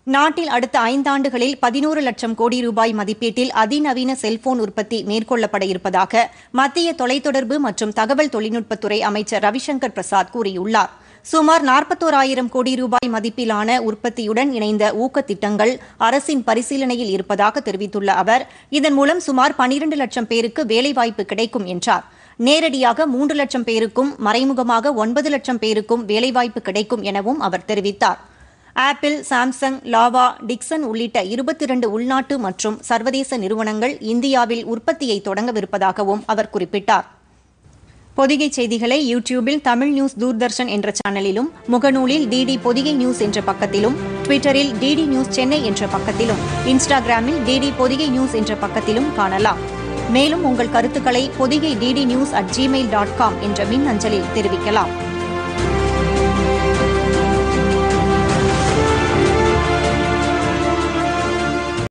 நாட்டில் அடுத்த ஐந்தாண்டுகளில் பதினோரு லட்சம் கோடி ரூபாய் மதிப்பீட்டில் அதிநவீன செல்போன் உற்பத்தி மேற்கொள்ளப்பட இருப்பதாக மத்திய தொலைத்தொடர்பு மற்றும் தகவல் தொழில்நுட்பத்துறை அமைச்சர் ரவிசங்கர் பிரசாத் கூறியுள்ளார் சுமார் நாற்பத்தோராயிரம் கோடி ரூபாய் மதிப்பிலான உற்பத்தியுடன் இணைந்த ஊக்கத் திட்டங்கள் அரசின் பரிசீலனையில் இருப்பதாக தெரிவித்துள்ள அவர் இதன் மூலம் சுமார் பனிரண்டு லட்சம் பேருக்கு வேலைவாய்ப்பு கிடைக்கும் என்றார் நேரடியாக மூன்று லட்சம் பேருக்கும் மறைமுகமாக ஒன்பது லட்சம் பேருக்கும் வேலைவாய்ப்பு கிடைக்கும் எனவும் அவர் தெரிவித்தார் ஆப்பிள் சாம்சங் லாவா டிக்சன் உள்ளிட்ட இருபத்தி இரண்டு உள்நாட்டு மற்றும் சர்வதேச நிறுவனங்கள் இந்தியாவில் உற்பத்தியை தொடங்கவிருப்பதாகவும் அவர் குறிப்பிட்டார் பொதிகை செய்திகளை யூடியூபில் தமிழ் நியூஸ் தூர்தர்ஷன் என்ற சேனலிலும் முகநூலில் டிடி பொதிகை நியூஸ் என்ற பக்கத்திலும் ட்விட்டரில் டிடி நியூஸ் சென்னை என்ற பக்கத்திலும் இன்ஸ்டாகிராமில் டிடி பொதிகை நியூஸ் என்ற பக்கத்திலும் காணலாம் மேலும் உங்கள் கருத்துக்களை Podhigai DD news at Gmail dot com என்ற மின் அஞ்சலில் தெரிவிக்கலாம்